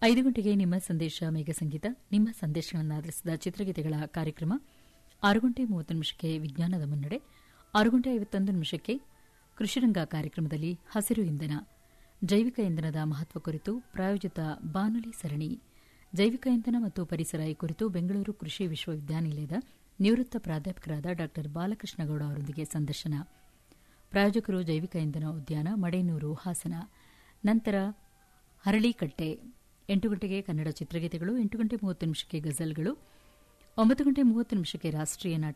ಐದು ಗಂಟೆಗೆ ನಿಮ್ಮ ಸಂದೇಶ ಮೇಘ ಸಂಗೀತ ನಿಮ್ಮ ಸಂದೇಶಗಳನ್ನು ಆಧರಿಸಿದ ಚಿತ್ರಗೀತೆಗಳ ಕಾರ್ಯಕ್ರಮ ಆರು ಗಂಟೆ ಮೂವತ್ತು ನಿಮಿಷಕ್ಕೆ ವಿಜ್ಞಾನದ ಮುನ್ನಡೆ ಆರು ಗಂಟೆ ಐವತ್ತೊಂದು ನಿಮಿಷಕ್ಕೆ ಕೃಷಿರಂಗ ಕಾರ್ಯಕ್ರಮದಲ್ಲಿ ಹಸಿರು ಇಂಧನ ಜೈವಿಕ ಇಂಧನದ ಮಹತ್ವ ಕುರಿತು ಪ್ರಾಯೋಜಿತ ಬಾನುಲಿ ಸರಣಿ ಜೈವಿಕ ಇಂಧನ ಮತ್ತು ಪರಿಸರ ಈ ಕುರಿತು ಬೆಂಗಳೂರು ಕೃಷಿ ವಿಶ್ವವಿದ್ಯಾನಿಲಯದ ನಿವೃತ್ತ ಪ್ರಾಧ್ಯಾಪಕರಾದ ಡಾ ಬಾಲಕೃಷ್ಣಗೌಡ ಅವರೊಂದಿಗೆ ಸಂದರ್ಶನ ಪ್ರಾಯೋಜಕರು ಜೈವಿಕ ಇಂಧನ ಉದ್ಯಾನ ಮಡೇನೂರು ಹಾಸನ ನಂತರ ಹರಳಿಕಟ್ಟೆ ಎಂಟು ಗಂಟೆಗೆ ಕನ್ನಡ ಚಿತ್ರಗೀತೆಗಳು ಎಂಟು ಗಂಟೆ ಮೂವತ್ತು ನಿಮಿಷಕ್ಕೆ ಗಜಲ್ಗಳು ಒಂಬತ್ತು ಗಂಟೆ ಮೂವತ್ತು ನಿಮಿಷಕ್ಕೆ ರಾಷ್ಟೀಯ ನಾಟಕ